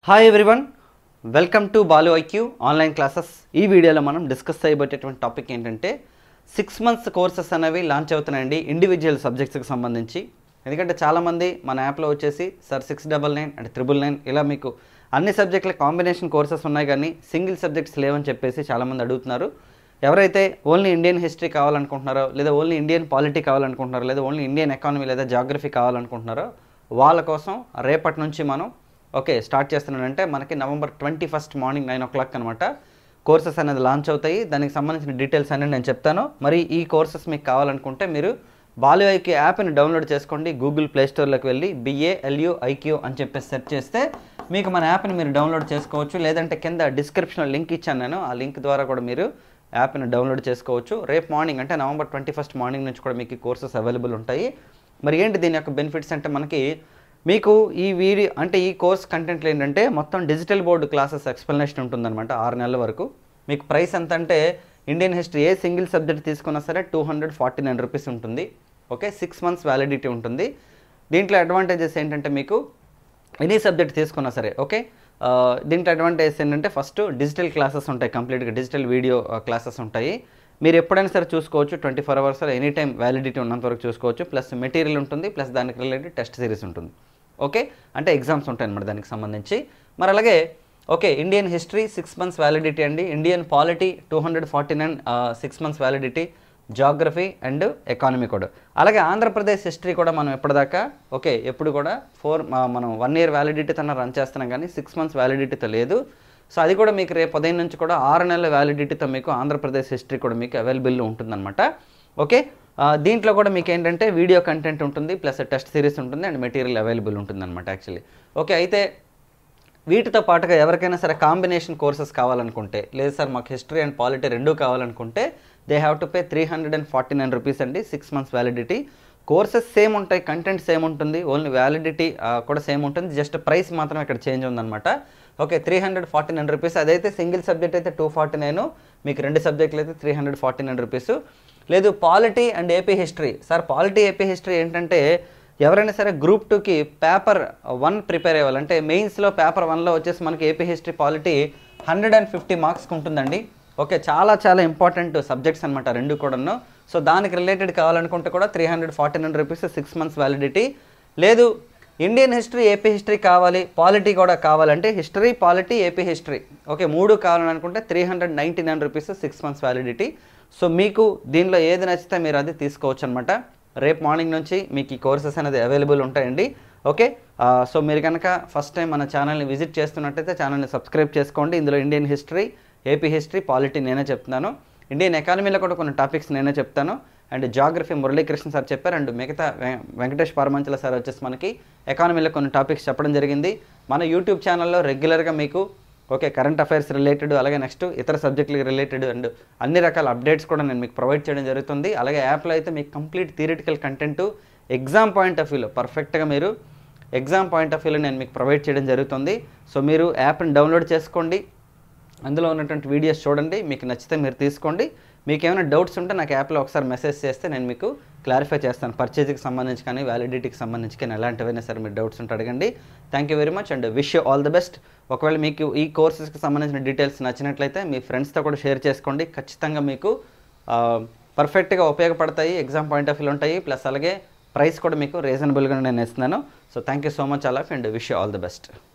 hi everyone welcome to Balu IQ online classes ఈ వీడియోలో మనం డిస్కస్ చేయబోయేటటువంటి టాపిక్ ఏంటంటే సిక్స్ మంత్స్ కోర్సెస్ అనేవి లాంచ్ అవుతున్నాయండి ఇండివిజువల్ సబ్జెక్ట్స్కి సంబంధించి ఎందుకంటే చాలామంది మన యాప్లో వచ్చేసి సార్ సిక్స్ డబల్ నైన్ అంటే త్రిబుల్ నైన్ ఇలా మీకు అన్ని సబ్జెక్టుల కాంబినేషన్ కోర్సెస్ ఉన్నాయి కానీ సింగిల్ సబ్జెక్ట్స్ లేవని చెప్పేసి చాలామంది అడుగుతున్నారు ఎవరైతే ఓన్లీ ఇండియన్ హిస్టరీ కావాలనుకుంటున్నారో లేదా ఓన్లీ ఇండియన్ పాలిటీ కావాలనుకుంటున్నారో లేదా ఓన్లీ ఇండియన్ ఎకానమీ లేదా జాగ్రఫీ కావాలనుకుంటున్నారో వాళ్ళ కోసం రేపటి నుంచి మనం ఓకే స్టార్ట్ చేస్తున్నానంటే మనకి November twenty first morning nine o'clock అనమాట కోర్సెస్ అనేది లాంచ్ అవుతాయి దానికి సంబంధించిన డీటెయిల్స్ అనేది నేను చెప్తాను మరి ఈ కోర్సెస్ మీకు కావాలనుకుంటే మీరు బాలు ఐక్యూ యాప్ని డౌన్లోడ్ చేసుకోండి గూగుల్ ప్లే స్టోర్లోకి వెళ్ళి బిఏఎల్యూ ఐక్యూ అని చెప్పేసి సెర్చ్ చేస్తే మీకు మన యాప్ని మీరు డౌన్లోడ్ చేసుకోవచ్చు లేదంటే కింద డిస్క్రిప్షన్లో లింక్ ఇచ్చాను నేను ఆ లింక్ ద్వారా కూడా మీరు యాప్ని డౌన్లోడ్ చేసుకోవచ్చు రేపు మార్నింగ్ అంటే నవంబర్ ట్వంటీ ఫస్ట్ మార్నింగ్ నుంచి కూడా మీకు కోర్సెస్ అవైలబుల్ ఉంటాయి మరి ఏంటి దీని యొక్క బెనిఫిట్స్ అంటే మనకి మీకు ఈ వీడియో అంటే ఈ కోర్స్ కంటెంట్లో ఏంటంటే మొత్తం డిజిటల్ బోర్డు క్లాసెస్ ఎక్స్ప్లెనేషన్ ఉంటుందన్నమాట ఆరు నెలల వరకు మీకు ప్రైస్ ఎంత అంటే ఇండియన్ హిస్టరీ ఏ సింగిల్ సబ్జెక్ట్ తీసుకున్నా సరే two hundred forty nine rupees ఉంటుంది ఓకే సిక్స్ మంత్స్ వ్యాలిడిటీ ఉంటుంది దీంట్లో అడ్వాంటేజెస్ ఏంటంటే మీకు ఎనీ సబ్జెక్ట్ తీసుకున్నా సరే ఓకే ఆ, దీంట్లో అడ్వాంటేజ్ ఏంటంటే ఫస్ట్ డిజిటల్ క్లాసెస్ ఉంటాయి కంప్లీట్గా డిజిటల్ వీడియో క్లాసెస్ ఉంటాయి మీరు ఎప్పుడైనా సరే చూసుకోవచ్చు twenty four hours any time validity ఉన్నంత వరకు చూసుకోవచ్చు ప్లస్ మెటీరియల్ ఉంటుంది ప్లస్ దానికి రిలేటెడ్ టెస్ట్ సిరీస్ ఉంటుంది ఓకే అంటే ఎగ్జామ్స్ ఉంటాయి అన్నమాట దానికి సంబంధించి మరి అలాగే okay Indian history six months validity అండి Indian polity two hundred forty nine six months validity geography and economy కూడా అలాగే ఆంధ్రప్రదేశ్ హిస్టరీ కూడా మనం ఎప్పటిదాకా ఓకే ఎప్పుడు కూడా ఫోర్ మనం వన్ ఇయర్ వ్యాలిడిటీతో రన్ చేస్తున్నాం కానీ సిక్స్ మంత్స్ వ్యాలిడిటీతో లేదు సో అది కూడా మీకు రేపు ఉదయం నుంచి కూడా ఆరు నెలల వ్యాలిడిటీతో మీకు ఆంధ్రప్రదేశ్ హిస్టరీ కూడా మీకు అవైలబుల్ ఉంటుందన్నమాట ఓకే ఆ, దీంట్లో కూడా మీకు ఏంటంటే వీడియో కంటెంట్ ఉంటుంది ప్లస్ టెస్ట్ సిరీస్ ఉంటుంది అండ్ మెటీరియల్ అవైలబుల్ ఉంటుందన్నమాట యాక్చువల్లీ ఓకే అయితే వీటితో పాటుగా ఎవరికైనా సరే కాంబినేషన్ కోర్సెస్ కావాలనుకుంటే లేదు సార్ మాకు హిస్టరీ అండ్ పాలిటీ రెండూ కావాలనుకుంటే they have to pay three hundred and forty nine rupees అండి six months validity courses same ఉంటాయి కంటెంట్ సేమ్ ఉంటుంది ఓన్లీ వ్యాలిడిటీ కూడా సేమ్ ఉంటుంది జస్ట్ ప్రైస్ మాత్రం ఇక్కడ చేంజ్ ఉందన్నమాట okay three hundred forty nine rupees అదైతే సింగిల్ సబ్జెక్ట్ అయితే టూ ఫార్టీ నైన్ మీకు రెండు సబ్జెక్టులు అయితే three hundred forty nine rupees లేదు polity and AP history sir polity AP history ఏంటంటే ఎవరైనా సరే గ్రూప్ టూకి పేపర్ వన్ ప్రిపేర్ అయ్యేవాళ్ళు అంటే మెయిన్స్లో పేపర్ వన్లో వచ్చేసి మనకి AP history polity hundred and fifty మార్క్స్కి ఉంటుందండి ఓకే చాలా చాలా ఇంపార్టెంట్ సబ్జెక్ట్స్ అనమాట రెండు కూడాను సో దానికి రిలేటెడ్ కావాలనుకుంటే కూడా three hundred forty nine rupees six months validity లేదు ఇండియన్ హిస్టరీ ఏపీ హిస్టరీ కావాలి పాలిటీ కూడా కావాలంటే history polity AP history okay మూడు కావాలనుకుంటే three hundred ninety nine rupees six months validity so మీకు దీనిలో ఏది నచ్చితే మీరు అది తీసుకోవచ్చు అనమాట రేపు మార్నింగ్ నుంచి మీకు ఈ కోర్సెస్ అనేది అవైలబుల్ ఉంటాయండి ఓకే ఆ, సో మీరు కనుక ఫస్ట్ టైం మన ఛానల్ని విజిట్ చేస్తున్నట్టయితే ఛానల్ని సబ్స్క్రైబ్ చేసుకోండి ఇందులో Indian history AP history polity నేనే చెప్తున్నాను ఇండియన్ ఎకానమీలో కూడా కొన్ని టాపిక్స్ నేనే చెప్తాను అండ్ జాగ్రఫీ మురళీకృష్ణ సార్ చెప్పారు అండ్ మిగతా వె- వెంకటేష్ పరమంచల సార్ వచ్చేసి మనకి ఎకానమీలో కొన్ని టాపిక్స్ చెప్పడం జరిగింది మన యూట్యూబ్ ఛానల్లో రెగ్యులర్గా మీకు ఓకే కరెంట్ అఫైర్స్ రిలేటెడ్ అలాగే నెక్స్ట్ ఇతర సబ్జెక్టులకి రిలేటెడ్ అండ్ అన్ని రకాల అప్డేట్స్ కూడా నేను మీకు ప్రొవైడ్ చేయడం జరుగుతుంది అలాగే యాప్లో అయితే మీకు complete theoretical content exam point of వ్యూలో పర్ఫెక్ట్గా మీరు ఎగ్జామ్ పాయింట్ ఆఫ్ వ్యూలో నేను మీకు ప్రొవైడ్ చేయడం జరుగుతుంది సో మీరు యాప్ని డౌన్లోడ్ చేసుకోండి అందులో ఉన్నటువంటి వీడియోస్ చూడండి మీకు నచ్చితే మీరు తీసుకోండి మీకు ఏమైనా డౌట్స్ ఉంటే నాకు యాప్లో ఒకసారి మెసేజ్ చేస్తే నేను మీకు క్లారిఫై చేస్తాను పర్చేజ్కి సంబంధించి కానీ వ్యాలిడిటీకి సంబంధించి కానీ ఎలాంటివైనా సరే మీరు డౌట్స్ ఉంటే అడగండి thank you very much and wish you all the best ఒకవేళ మీకు ఈ కోర్సెస్కి సంబంధించిన డీటెయిల్స్ నచ్చినట్లయితే మీ ఫ్రెండ్స్తో కూడా షేర్ చేసుకోండి ఖచ్చితంగా మీకు పర్ఫెక్ట్గా ఉపయోగపడతాయి ఎగ్జామ్ పాయింట్ ఆఫ్ వ్యూ ఉంటాయి ప్లస్ అలాగే ప్రైస్ కూడా మీకు రీజనబుల్గా నేను ఇస్తున్నాను so thank you so much అలాఫ్ and wish you all the best